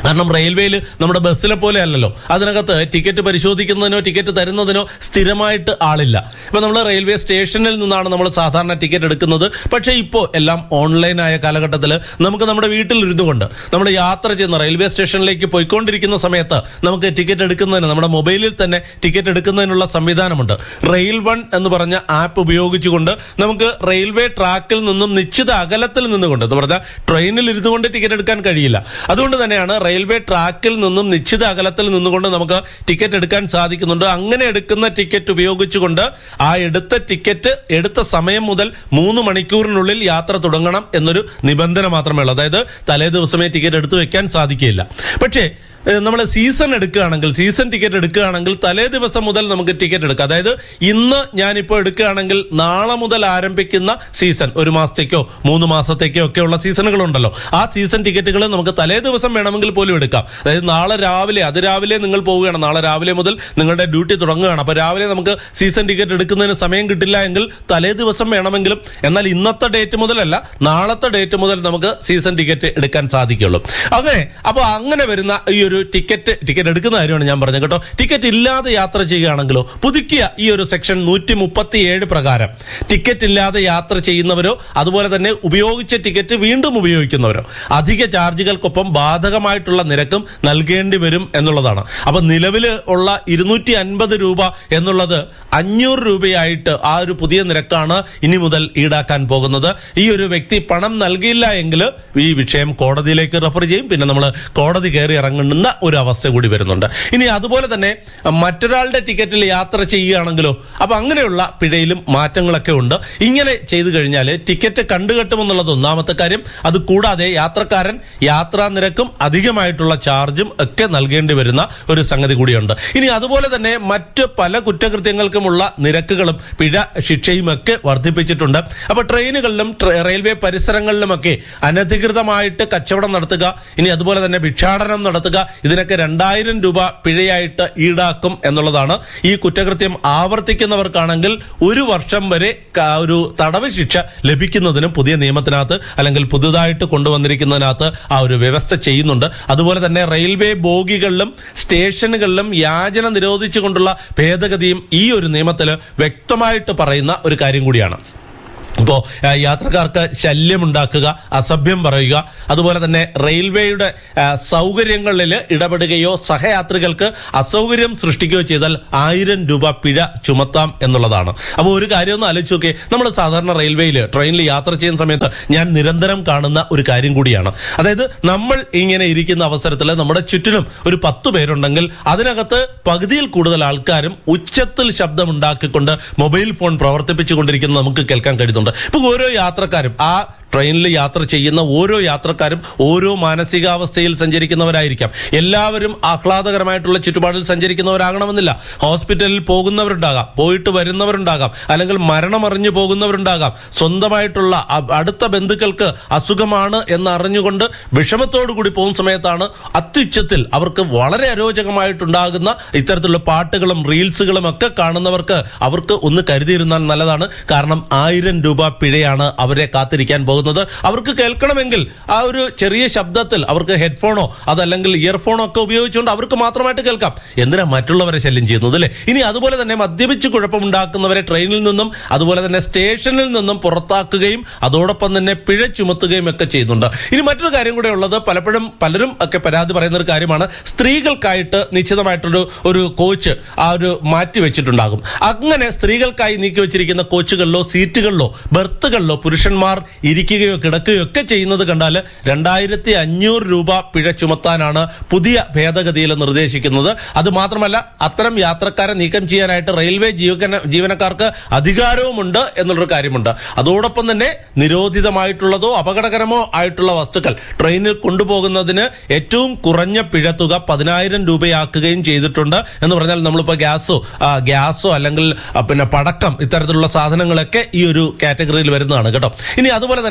കാരണം റെയിൽവേയിൽ നമ്മുടെ ബസ്സിലെ പോലെ അല്ലല്ലോ അതിനകത്ത് ടിക്കറ്റ് പരിശോധിക്കുന്നതിനോ ടിക്കറ്റ് തരുന്നതിനോ സ്ഥിരമായിട്ട് ആളില്ല ഇപ്പൊ നമ്മൾ റെയിൽവേ സ്റ്റേഷനിൽ നിന്നാണ് നമ്മൾ സാധാരണ ടിക്കറ്റ് എടുക്കുന്നത് പക്ഷേ ഇപ്പോൾ എല്ലാം ഓൺലൈനായ കാലഘട്ടത്തിൽ നമുക്ക് നമ്മുടെ വീട്ടിലിരുന്നു കൊണ്ട് നമ്മൾ യാത്ര ചെയ്യുന്ന റെയിൽവേ സ്റ്റേഷനിലേക്ക് പോയിക്കൊണ്ടിരിക്കുന്ന സമയത്ത് നമുക്ക് ടിക്കറ്റ് എടുക്കുന്നതിന് നമ്മുടെ മൊബൈലിൽ തന്നെ ടിക്കറ്റ് എടുക്കുന്നതിനുള്ള സംവിധാനമുണ്ട് റെയിൽ വൺ എന്ന് പറഞ്ഞ ആപ്പ് ഉപയോഗിച്ചുകൊണ്ട് നമുക്ക് റെയിൽവേ ട്രാക്കിൽ നിന്നും നിശ്ചിത അകലത്തിൽ നിന്നുകൊണ്ട് എന്ന് പറഞ്ഞാൽ ട്രെയിനിൽ ഇരുന്നു കൊണ്ട് ടിക്കറ്റ് എടുക്കാൻ കഴിയില്ല അതുകൊണ്ട് തന്നെയാണ് റെയിൽവേ ട്രാക്കിൽ നിന്നും നിശ്ചിത അകലത്തിൽ നിന്നുകൊണ്ട് നമുക്ക് ടിക്കറ്റ് എടുക്കാൻ സാധിക്കുന്നുണ്ട് അങ്ങനെ എടുക്കുന്ന ടിക്കറ്റ് ഉപയോഗിച്ചുകൊണ്ട് ആ എടുത്ത ടിക്കറ്റ് എടുത്ത സമയം മുതൽ മൂന്ന് മണിക്കൂറിനുള്ളിൽ യാത്ര തുടങ്ങണം എന്നൊരു നിബന്ധന മാത്രമേ ഉള്ളൂ അതായത് തലേ ദിവസമേ ടിക്കറ്റ് എടുത്തു വെക്കാൻ സാധിക്കില്ല പക്ഷേ നമ്മൾ സീസൺ എടുക്കുകയാണെങ്കിൽ സീസൺ ടിക്കറ്റ് എടുക്കുകയാണെങ്കിൽ തലേ ദിവസം മുതൽ നമുക്ക് ടിക്കറ്റ് എടുക്കാം അതായത് ഇന്ന് ഞാനിപ്പോൾ എടുക്കുകയാണെങ്കിൽ നാളെ മുതൽ ആരംഭിക്കുന്ന സീസൺ ഒരു മാസത്തേക്കോ മൂന്ന് മാസത്തേക്കോ ഒക്കെ ഉള്ള സീസണുകളുണ്ടല്ലോ ആ സീസൺ ടിക്കറ്റുകൾ നമുക്ക് തലേ ദിവസം വേണമെങ്കിൽ പോലും എടുക്കാം അതായത് നാളെ രാവിലെ അതിരാവിലെ നിങ്ങൾ പോവുകയാണ് നാളെ രാവിലെ മുതൽ നിങ്ങളുടെ ഡ്യൂട്ടി തുടങ്ങുകയാണ് അപ്പൊ രാവിലെ നമുക്ക് സീസൺ ടിക്കറ്റ് എടുക്കുന്നതിന് സമയം കിട്ടില്ല എങ്കിൽ തലേ ദിവസം വേണമെങ്കിലും എന്നാൽ ഇന്നത്തെ ഡേറ്റ് മുതലല്ല നാളത്തെ ഡേറ്റ് മുതൽ നമുക്ക് സീസൺ ടിക്കറ്റ് എടുക്കാൻ സാധിക്കുള്ളൂ അങ്ങനെ അപ്പൊ അങ്ങനെ വരുന്ന ഈ ഒരു ടിക്കറ്റ് ടിക്കറ്റ് എടുക്കുന്ന കാര്യമാണ് ഞാൻ പറഞ്ഞത് കേട്ടോ ടിക്കറ്റ് ഇല്ലാതെ യാത്ര ചെയ്യുകയാണെങ്കിലോ പുതുക്കിയ ഈ ഒരു സെക്ഷൻ നൂറ്റി മുപ്പത്തി ഏഴ് പ്രകാരം ടിക്കറ്റ് ഇല്ലാതെ യാത്ര ചെയ്യുന്നവരോ അതുപോലെ തന്നെ ഉപയോഗിച്ച ടിക്കറ്റ് വീണ്ടും ഉപയോഗിക്കുന്നവരോ അധിക ചാർജുകൾക്കൊപ്പം ബാധകമായിട്ടുള്ള നിരക്കും നൽകേണ്ടി വരും എന്നുള്ളതാണ് അപ്പൊ നിലവിൽ ഉള്ള ഇരുന്നൂറ്റി അൻപത് രൂപ എന്നുള്ളത് അഞ്ഞൂറ് രൂപയായിട്ട് ആ ഒരു പുതിയ നിരക്കാണ് ഇനി മുതൽ ഈടാക്കാൻ പോകുന്നത് ഈ ഒരു വ്യക്തി പണം നൽകിയില്ല എങ്കിൽ ഈ വിഷയം കോടതിയിലേക്ക് റെഫർ ചെയ്യും പിന്നെ നമ്മൾ കോടതി കയറി ഇറങ്ങുന്ന ഒരു അവസ്ഥ കൂടി വരുന്നുണ്ട് ഇനി അതുപോലെ തന്നെ മറ്റൊരാളുടെ ടിക്കറ്റിൽ യാത്ര ചെയ്യുകയാണെങ്കിലോ അപ്പൊ അങ്ങനെയുള്ള പിഴയിലും മാറ്റങ്ങളൊക്കെ ഉണ്ട് ഇങ്ങനെ ചെയ്തു കഴിഞ്ഞാൽ ടിക്കറ്റ് കണ്ടുകെട്ടുമെന്നുള്ളത് ഒന്നാമത്തെ കാര്യം അത് കൂടാതെ യാത്രക്കാരൻ യാത്രാ നിരക്കും അധികമായിട്ടുള്ള ചാർജും ഒക്കെ നൽകേണ്ടി വരുന്ന ഒരു സംഗതി കൂടിയുണ്ട് ഇനി അതുപോലെ തന്നെ മറ്റ് പല കുറ്റകൃത്യങ്ങൾക്കുമുള്ള നിരക്കുകളും പിഴ ശിക്ഷയും ഒക്കെ വർദ്ധിപ്പിച്ചിട്ടുണ്ട് അപ്പൊ ട്രെയിനുകളിലും ട്ര- റെയിൽവേ പരിസരങ്ങളിലുമൊക്കെ അനധികൃതമായിട്ട് കച്ചവടം നടത്തുക ഇനി അതുപോലെ തന്നെ ഭിക്ഷാടനം നടത്തുക ഇതിനൊക്കെ രണ്ടായിരം രൂപ പിഴയായിട്ട് ഈടാക്കും എന്നുള്ളതാണ് ഈ കുറ്റകൃത്യം ആവർത്തിക്കുന്നവർക്കാണെങ്കിൽ ഒരു വർഷം വരെ ക- ഒരു തടവ് ശിക്ഷ ലഭിക്കുന്നതിനും പുതിയ നിയമത്തിനകത്ത് അല്ലെങ്കിൽ പുതുതായിട്ട് കൊണ്ടുവന്നിരിക്കുന്നതിനകത്ത് ആ ഒരു വ്യവസ്ഥ ചെയ്യുന്നുണ്ട് അതുപോലെ തന്നെ റെയിൽവേ ബോഗികളിലും സ്റ്റേഷനുകളിലും യാചന നിരോധിച്ചുകൊണ്ടുള്ള ഭേദഗതിയും ഈ ഒരു നിയമത്തിൽ വ്യക്തമായിട്ട് പറയുന്ന ഒരു കാര്യം കൂടിയാണ് ഇപ്പോ ആ, യാത്രക്കാർക്ക് ശല്യമുണ്ടാക്കുക അസഭ്യം പറയുക അതുപോലെ തന്നെ റെയിൽവേയുടെ ആ, സൗകര്യങ്ങളിൽ ഇടപെടുകയോ സഹയാത്രികൾക്ക് അസൗകര്യം സൃഷ്ടിക്കുകയോ ചെയ്താൽ ആയിരം രൂപ പിഴ ചുമത്താം എന്നുള്ളതാണ് അപ്പോൾ ഒരു കാര്യം ഒന്ന് ആലോചിച്ച് നോക്കിയേ നമ്മൾ സാധാരണ റെയിൽവേയിൽ ട്രെയിനിൽ യാത്ര ചെയ്യുന്ന സമയത്ത് ഞാൻ നിരന്തരം കാണുന്ന ഒരു കാര്യം കൂടിയാണ് അതായത് നമ്മൾ ഇങ്ങനെ ഇരിക്കുന്ന അവസരത്തിൽ നമ്മുടെ ചുറ്റിനും ഒരു പത്ത് പേരുണ്ടെങ്കിൽ അതിനകത്ത് പകുതിയിൽ കൂടുതൽ ആൾക്കാരും ഉച്ചത്തിൽ ശബ്ദമുണ്ടാക്കിക്കൊണ്ട് മൊബൈൽ ഫോൺ പ്രവർത്തിപ്പിച്ചുകൊണ്ടിരിക്കുന്നത് നമുക്ക് കേൾക്കാൻ കഴിയുന്നുണ്ട് ഇപ്പൊ ഓരോ യാത്രക്കാരും ആ ട്രെയിനിൽ യാത്ര ചെയ്യുന്ന ഓരോ യാത്രക്കാരും ഓരോ മാനസികാവസ്ഥയിൽ സഞ്ചരിക്കുന്നവരായിരിക്കാം എല്ലാവരും ആഹ്ലാദകരമായിട്ടുള്ള ചുറ്റുപാടിൽ സഞ്ചരിക്കുന്നവരാകണമെന്നില്ല ഹോസ്പിറ്റലിൽ പോകുന്നവരുണ്ടാകാം പോയിട്ട് വരുന്നവരുണ്ടാകാം അല്ലെങ്കിൽ മരണമറിഞ്ഞു പോകുന്നവരുണ്ടാകാം സ്വന്തമായിട്ടുള്ള അ- അടുത്ത ബന്ധുക്കൾക്ക് അസുഖമാണ് എന്ന് അറിഞ്ഞുകൊണ്ട് വിഷമത്തോടു കൂടി പോകുന്ന സമയത്താണ് അത്യുച്ചത്തിൽ അവർക്ക് വളരെ അരോചകമായിട്ടുണ്ടാകുന്ന ഇത്തരത്തിലുള്ള പാട്ടുകളും റീൽസുകളും ഒക്കെ കാണുന്നവർക്ക് അവർക്ക് ഒന്ന് കരുതിയിരുന്നാൽ നല്ലതാണ് കാരണം ആയിരം രൂപ പിഴയാണ് അവരെ കാത്തിരിക്കാൻ പോകുന്നത് അവർക്ക് കേൾക്കണമെങ്കിൽ ആ ഒരു ചെറിയ ശബ്ദത്തിൽ അവർക്ക് ഹെഡ്ഫോണോ അതല്ലെങ്കിൽ ഇയർഫോണോ ഒക്കെ ഉപയോഗിച്ചുകൊണ്ട് അവർക്ക് മാത്രമായിട്ട് കേൾക്കാം എന്തിനാ മറ്റുള്ളവരെ ശല്യം ചെയ്യുന്നത് അല്ലേ ഇനി അതുപോലെ തന്നെ മദ്യപിച്ച് കുഴപ്പമുണ്ടാക്കുന്നവരെ ട്രെയിനിൽ നിന്നും അതുപോലെ തന്നെ സ്റ്റേഷനിൽ നിന്നും പുറത്താക്കുകയും അതോടൊപ്പം തന്നെ പിഴ ചുമത്തുകയും ഒക്കെ ചെയ്യുന്നുണ്ട് ഇനി മറ്റൊരു കാര്യം കൂടെ ഉള്ളത് പലപ്പോഴും പലരും ഒക്കെ പരാതി പറയുന്ന ഒരു കാര്യമാണ് സ്ത്രീകൾക്കായിട്ട് നിശ്ചിതമായിട്ടൊരു ഒരു കോച്ച് ആ ഒരു മാറ്റി വെച്ചിട്ടുണ്ടാകും അങ്ങനെ സ്ത്രീകൾക്കായി നീക്കി വെച്ചിരിക്കുന്ന കോച്ചുകളിലോ സീറ്റുകളിലോ ബർത്തുകളിലോ പുരുഷന്മാർ ഇരിക്കുകയോ കിടക്കുകയോ ഒക്കെ ചെയ്യുന്നത് കണ്ടാൽ രണ്ടായിരത്തി അഞ്ഞൂറ് രൂപ പിഴ ചുമത്താനാണ് പുതിയ ഭേദഗതിയിൽ നിർദ്ദേശിക്കുന്നത് അത് മാത്രമല്ല അത്തരം യാത്രക്കാരെ നീക്കം ചെയ്യാനായിട്ട് റെയിൽവേ ജീവന ജീവനക്കാർക്ക് അധികാരവുമുണ്ട് എന്നുള്ളൊരു കാര്യമുണ്ട് അതോടൊപ്പം തന്നെ നിരോധിതമായിട്ടുള്ളതോ അപകടകരമോ ആയിട്ടുള്ള വസ്തുക്കൾ ട്രെയിനിൽ കൊണ്ടുപോകുന്നതിന് ഏറ്റവും കുറഞ്ഞ പിഴത്തുക പതിനായിരം രൂപയാക്കുകയും ചെയ്തിട്ടുണ്ട് എന്ന് പറഞ്ഞാൽ നമ്മളിപ്പോൾ ഗ്യാസോ ആ, ഗ്യാസോ അല്ലെങ്കിൽ ആ, പിന്നെ പടക്കം ഇത്തരത്തിലുള്ള സാധനങ്ങളൊക്കെ ഈ ഒരു കാറ്റഗറിയിൽ വരുന്നതാണ് കേട്ടോ ഇനി അതുപോലെ തന്നെ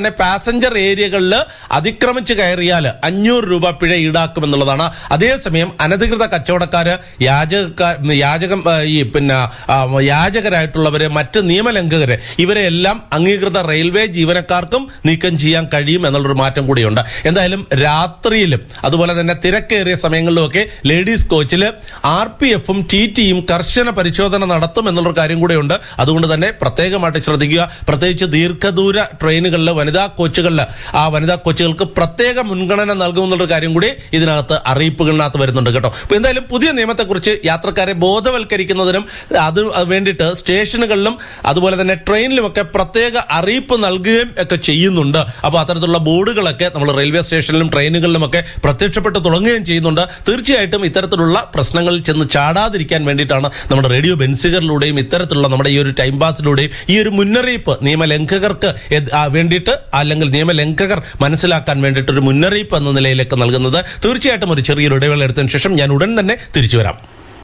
തന്നെ പാസഞ്ചർ ഏരിയകളിൽ അതിക്രമിച്ച് കയറിയാൽ അഞ്ഞൂറ് രൂപ പിഴ ഈടാക്കുമെന്നുള്ളതാണ് അതേസമയം അനധികൃത കച്ചവടക്കാര് യാചകക്കാർ യാചകം ആ, ഈ പിന്നെ ആ, യാചകരായിട്ടുള്ളവര് മറ്റ് നിയമലംഘകര് ഇവരെ എല്ലാം അംഗീകൃത റെയിൽവേ ജീവനക്കാർക്കും നീക്കം ചെയ്യാൻ കഴിയും എന്നുള്ളൊരു മാറ്റം കൂടിയുണ്ട് എന്തായാലും രാത്രിയിലും അതുപോലെ തന്നെ തിരക്കേറിയ സമയങ്ങളിലുമൊക്കെ ലേഡീസ് കോച്ചിൽ ആർ പി എഫും ടി ടിയും കർശന പരിശോധന നടത്തും എന്നുള്ളൊരു കാര്യം കൂടെയുണ്ട് അതുകൊണ്ട് തന്നെ പ്രത്യേകമായിട്ട് ശ്രദ്ധിക്കുക പ്രത്യേകിച്ച് ദീർഘദൂര ട്രെയിനുകളിൽ വനിതാ കോച്ചുകളിൽ ആ വനിതാ കോച്ചുകൾക്ക് പ്രത്യേക മുൻഗണന നൽകുമെന്നുള്ള കാര്യം കൂടി ഇതിനകത്ത് അറിയിപ്പുകളിനകത്ത് വരുന്നുണ്ട് കേട്ടോ അപ്പൊ എന്തായാലും പുതിയ നിയമത്തെക്കുറിച്ച് യാത്രക്കാരെ ബോധവൽക്കരിക്കുന്നതിനും അത് വേണ്ടിയിട്ട് സ്റ്റേഷനുകളിലും അതുപോലെ തന്നെ ട്രെയിനിലുമൊക്കെ പ്രത്യേക അറിയിപ്പ് നൽകുകയും ഒക്കെ ചെയ്യുന്നുണ്ട് അപ്പോൾ അത്തരത്തിലുള്ള ബോർഡുകളൊക്കെ നമ്മൾ റെയിൽവേ സ്റ്റേഷനിലും ട്രെയിനുകളിലുമൊക്കെ പ്രത്യക്ഷപ്പെട്ട് തുടങ്ങുകയും ചെയ്യുന്നുണ്ട് തീർച്ചയായിട്ടും ഇത്തരത്തിലുള്ള പ്രശ്നങ്ങളിൽ ചെന്ന് ചാടാതിരിക്കാൻ വേണ്ടിയിട്ടാണ് നമ്മുടെ റേഡിയോ ബെൻസിഗറിലൂടെയും ഇത്തരത്തിലുള്ള നമ്മുടെ ഈ ഒരു ടൈം പാസിലൂടെയും ഈ ഒരു മുന്നറിയിപ്പ് നിയമലംഘകർക്ക് എത്- ആ വേണ്ടിയിട്ട് അല്ലെങ്കിൽ നിയമലംഘകർ മനസ്സിലാക്കാൻ വേണ്ടിയിട്ട് ഒരു മുന്നറിയിപ്പ് എന്ന നിലയിലേക്ക് നൽകുന്നത് തീർച്ചയായിട്ടും ഒരു ചെറിയൊരു ഇടവേള എടുത്തതിന് ശേഷം ഞാൻ ഉടൻ തന്നെ തിരിച്ചു വരാം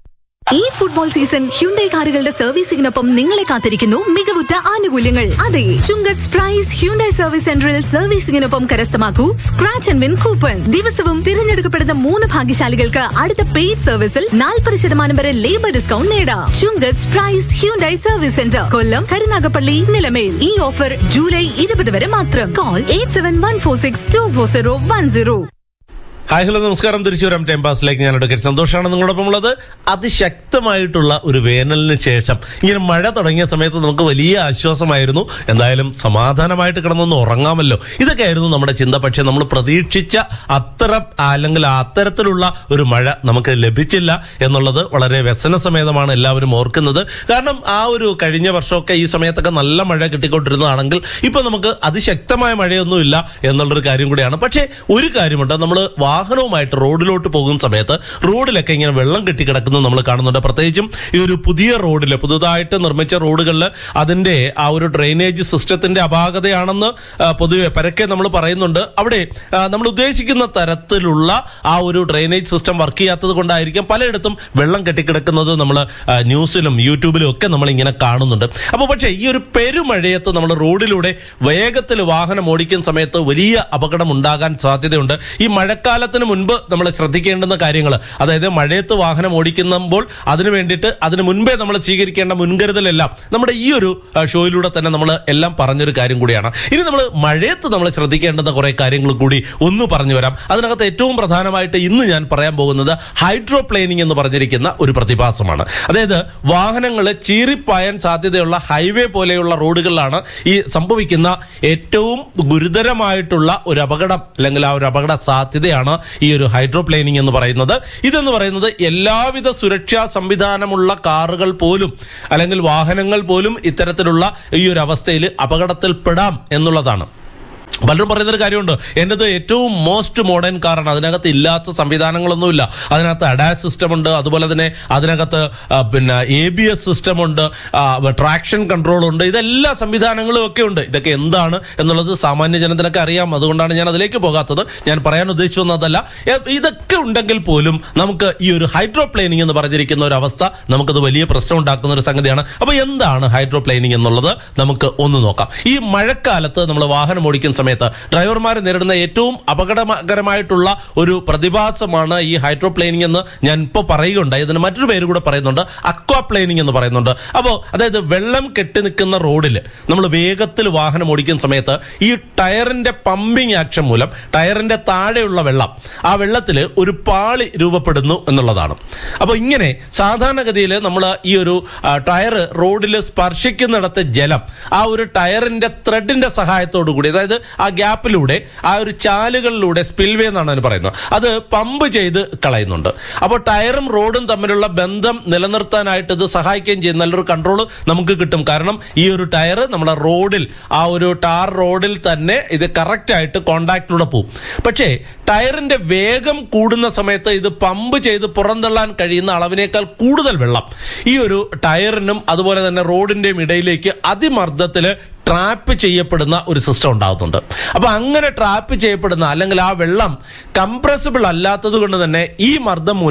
ഈ ഫുട്ബോൾ സീസൺ ഹ്യുണ്ടൈ കാറുകളുടെ സർവീസിംഗിനൊപ്പം നിങ്ങളെ കാത്തിരിക്കുന്നു മികവുറ്റ ആനുകൂല്യങ്ങൾ അതെ ചുങ്കത്ത് പ്രൈസ് ഹ്യുണ്ടൈ സർവീസ് സെന്ററിൽ സർവീസിംഗിനൊപ്പം കരസ്ഥമാക്കൂ സ്ക്രാച്ച് ആൻഡ് വിൻ കൂപ്പൺ ദിവസവും തിരഞ്ഞെടുക്കപ്പെടുന്ന മൂന്ന് ഭാഗ്യശാലികൾക്ക് അടുത്ത പെയ്ഡ് സർവീസിൽ നാൽപ്പത് ശതമാനം വരെ ലേബർ ഡിസ്കൗണ്ട് നേടാം Chungath prize Hyundai service centre Kollam Karunagappally Nilamel ഈ ഓഫർ ജൂലൈ ഇരുപത് വരെ മാത്രം call eight seven one four six two four zero one zero hi hello നമസ്കാരം തിരിച്ചു വരാം ടൈം പാസിലേക്ക് ഞാൻ എടുക്കൽ സന്തോഷമാണ് നിങ്ങളോടൊപ്പം ഉള്ളത് അതിശക്തമായിട്ടുള്ള ഒരു വേനലിന് ശേഷം ഇങ്ങനെ മഴ തുടങ്ങിയ സമയത്ത് നമുക്ക് വലിയ ആശ്വാസമായിരുന്നു എന്തായാലും സമാധാനമായിട്ട് കിടന്നൊന്ന് ഉറങ്ങാമല്ലോ ഇതൊക്കെയായിരുന്നു നമ്മുടെ ചിന്ത പക്ഷെ നമ്മൾ പ്രതീക്ഷിച്ച അത്ര അല്ലെങ്കിൽ അത്തരത്തിലുള്ള ഒരു മഴ നമുക്ക് ലഭിച്ചില്ല എന്നുള്ളത് വളരെ വ്യസന സമേതമാണ് എല്ലാവരും ഓർക്കുന്നത് കാരണം ആ ഒരു കഴിഞ്ഞ വർഷമൊക്കെ ഈ സമയത്തൊക്കെ നല്ല മഴ കിട്ടിക്കൊണ്ടിരുന്നതാണെങ്കിൽ ഇപ്പൊ നമുക്ക് അതിശക്തമായ മഴയൊന്നുമില്ല എന്നുള്ളൊരു കാര്യം കൂടിയാണ് പക്ഷേ ഒരു കാര്യമുണ്ട് നമ്മൾ വാഹനവുമായിട്ട് റോഡിലോട്ട് പോകുന്ന സമയത്ത് റോഡിലൊക്കെ ഇങ്ങനെ വെള്ളം കെട്ടിക്കിടക്കുന്നത് നമ്മൾ കാണുന്നുണ്ട് പ്രത്യേകിച്ചും ഈ ഒരു പുതിയ റോഡിൽ പുതുതായിട്ട് നിർമ്മിച്ച റോഡുകളിൽ അതിന്റെ ആ ഒരു ഡ്രെയിനേജ് സിസ്റ്റത്തിന്റെ അപാകതയാണെന്ന് ആ, പൊതുവെ പരക്കെ നമ്മൾ പറയുന്നുണ്ട് അവിടെ ആ, നമ്മൾ ഉദ്ദേശിക്കുന്ന തരത്തിലുള്ള ആ ഒരു ഡ്രെയിനേജ് സിസ്റ്റം വർക്ക് ചെയ്യാത്തത് കൊണ്ടായിരിക്കും പലയിടത്തും വെള്ളം കെട്ടിക്കിടക്കുന്നത് നമ്മൾ ന്യൂസിലും യൂട്യൂബിലും ഒക്കെ നമ്മൾ ഇങ്ങനെ കാണുന്നുണ്ട് അപ്പോൾ പക്ഷേ ഈ ഒരു പെരുമഴയത്ത് നമ്മൾ റോഡിലൂടെ വേഗത്തിൽ വാഹനം ഓടിക്കുന്ന സമയത്ത് വലിയ അപകടം ഉണ്ടാകാൻ സാധ്യതയുണ്ട് ഈ മഴക്കാലത്തിന് മുൻപ് നമ്മൾ ശ്രദ്ധിക്കേണ്ടുന്ന കാര്യങ്ങൾ അതായത് മഴയത്ത് വാഹനം ഓടിക്കുമ്പോൾ അതിന് വേണ്ടിയിട്ട് അതിന് മുൻപേ നമ്മൾ സ്വീകരിക്കേണ്ട മുൻകരുതലെല്ലാം നമ്മുടെ ഈ ഒരു ആ, ഷോയിലൂടെ തന്നെ നമ്മൾ എല്ലാം പറഞ്ഞൊരു കാര്യം കൂടിയാണ് ഇനി നമ്മൾ മഴയത്ത് നമ്മൾ ശ്രദ്ധിക്കേണ്ടുന്ന കുറെ കാര്യങ്ങൾ കൂടി ഒന്ന് പറഞ്ഞു വരാം അതിനകത്ത് ഏറ്റവും പ്രധാനമായിട്ട് ഇന്ന് ഞാൻ പറയാൻ പോകുന്നത് ഹൈഡ്രോപ്ലെയിനിങ് എന്ന് പറഞ്ഞിരിക്കുന്ന ഒരു പ്രതിഭാസമാണ് അതായത് വാഹനങ്ങൾ ചീറിപ്പായാൻ സാധ്യതയുള്ള ഹൈവേ പോലെയുള്ള റോഡുകളിലാണ് ഈ സംഭവിക്കുന്ന ഏറ്റവും ഗുരുതരമായിട്ടുള്ള ഒരു അപകടം അല്ലെങ്കിൽ ആ ഒരു അപകട സാധ്യതയാണ് ഈ ഒരു ഹൈഡ്രോപ്ലെയിനിങ് എന്ന് പറയുന്നത് ഇതെന്ന് പറയുന്നത് എല്ലാവിധ സുരക്ഷാ സംവിധാനമുള്ള കാറുകൾ പോലും അല്ലെങ്കിൽ വാഹനങ്ങൾ പോലും ഇത്തരത്തിലുള്ള ഈ ഒരു അവസ്ഥയിൽ അപകടത്തിൽപ്പെടാം എന്നുള്ളതാണ് പലരും പറയുന്നൊരു കാര്യമുണ്ട് എൻ്റെത് ഏറ്റവും മോസ്റ്റ് മോഡേൺ കാറാണ് അതിനകത്ത് ഇല്ലാത്ത സംവിധാനങ്ങളൊന്നുമില്ല അതിനകത്ത് അഡാസ് സിസ്റ്റം ഉണ്ട് അതുപോലെ തന്നെ അതിനകത്ത് ആ, പിന്നെ എ ബി എസ് സിസ്റ്റം ഉണ്ട് ട്രാക്ഷൻ കൺട്രോൾ ഉണ്ട് ഇതെല്ലാ സംവിധാനങ്ങളും ഒക്കെ ഉണ്ട് ഇതൊക്കെ എന്താണ് എന്നുള്ളത് സാമാന്യ ജനത്തിനൊക്കെ അറിയാം അതുകൊണ്ടാണ് ഞാൻ അതിലേക്ക് പോകാത്തത് ഞാൻ പറയാൻ ഉദ്ദേശിച്ചു വന്നതല്ല എ- ഇതൊക്കെ ഉണ്ടെങ്കിൽ പോലും നമുക്ക് ഈ ഒരു ഹൈഡ്രോപ്ലെയിനിങ് എന്ന് പറഞ്ഞിരിക്കുന്ന ഒരു അവസ്ഥ നമുക്കത് വലിയ പ്രശ്നം ഉണ്ടാക്കുന്ന ഒരു സംഗതിയാണ് അപ്പോൾ എന്താണ് ഹൈഡ്രോപ്ലെയിനിങ് എന്നുള്ളത് നമുക്ക് ഒന്ന് നോക്കാം ഈ മഴക്കാലത്ത് നമ്മൾ വാഹനം ഓടിക്കുന്ന സമയത്ത് ഡ്രൈവർമാർ നേരിടുന്ന ഏറ്റവും അപകടകരമായിട്ടുള്ള ഒരു പ്രതിഭാസമാണ് ഈ ഹൈഡ്രോപ്ലെയിനിങ് എന്ന് ഞാൻ ഇപ്പോൾ പറയുകയുണ്ടായി ഇതിന് മറ്റൊരു പേര് കൂടെ പറയുന്നുണ്ട് അക്വാപ്ലെയിനിങ് എന്ന് പറയുന്നുണ്ട് അപ്പോൾ അതായത് വെള്ളം കെട്ടി നിൽക്കുന്ന റോഡിൽ നമ്മൾ വേഗത്തിൽ വാഹനം ഓടിക്കുന്ന സമയത്ത് ഈ ടയറിന്റെ പമ്പിങ് ആക്ഷൻ മൂലം ടയറിന്റെ താഴെയുള്ള വെള്ളം ആ വെള്ളത്തിൽ ഒരു പാളി രൂപപ്പെടുന്നു എന്നുള്ളതാണ് അപ്പോൾ ഇങ്ങനെ സാധാരണഗതിയിൽ നമ്മൾ ഈ ഒരു ആ, ടയർ റോഡിൽ സ്പർശിക്കുന്നിടത്ത് ജലം ആ ഒരു ടയറിന്റെ ത്രെഡിന്റെ സഹായത്തോടു കൂടി അതായത് ആ ഗ്യാപ്പിലൂടെ ആ ഒരു ചാലുകളിലൂടെ സ്പിൽവേ എന്നാണ് അതിന് പറയുന്നത് അത് പമ്പ് ചെയ്ത് കളയുന്നുണ്ട് അപ്പോൾ ടയറും റോഡും തമ്മിലുള്ള ബന്ധം നിലനിർത്താനായിട്ട് ഇത് സഹായിക്കുകയും ചെയ്യും നല്ലൊരു കൺട്രോൾ നമുക്ക് കിട്ടും കാരണം ഈ ഒരു ടയർ നമ്മുടെ റോഡിൽ ആ ഒരു ടാർ റോഡിൽ തന്നെ ഇത് കറക്റ്റ് ആയിട്ട് കോണ്ടാക്റ്റിലൂടെ പോകും പക്ഷേ ടയറിന്റെ വേഗം കൂടുന്ന സമയത്ത് ഇത് പമ്പ് ചെയ്ത് പുറന്തള്ളാൻ കഴിയുന്ന അളവിനേക്കാൾ കൂടുതൽ വെള്ളം ഈ ഒരു ടയറിനും അതുപോലെ തന്നെ റോഡിന്റെയും ഇടയിലേക്ക് അതിമർദ്ദത്തിൽ ട്രാപ്പ് ചെയ്യപ്പെടുന്ന ഒരു സിസ്റ്റം ഉണ്ടാകുന്നുണ്ട് അപ്പൊ അങ്ങനെ ട്രാപ്പ് ചെയ്യപ്പെടുന്ന അല്ലെങ്കിൽ ആ വെള്ളം കംപ്രസിബിൾ അല്ലാത്തത് കൊണ്ട് തന്നെ ഈ മർദ്ദം മൂലം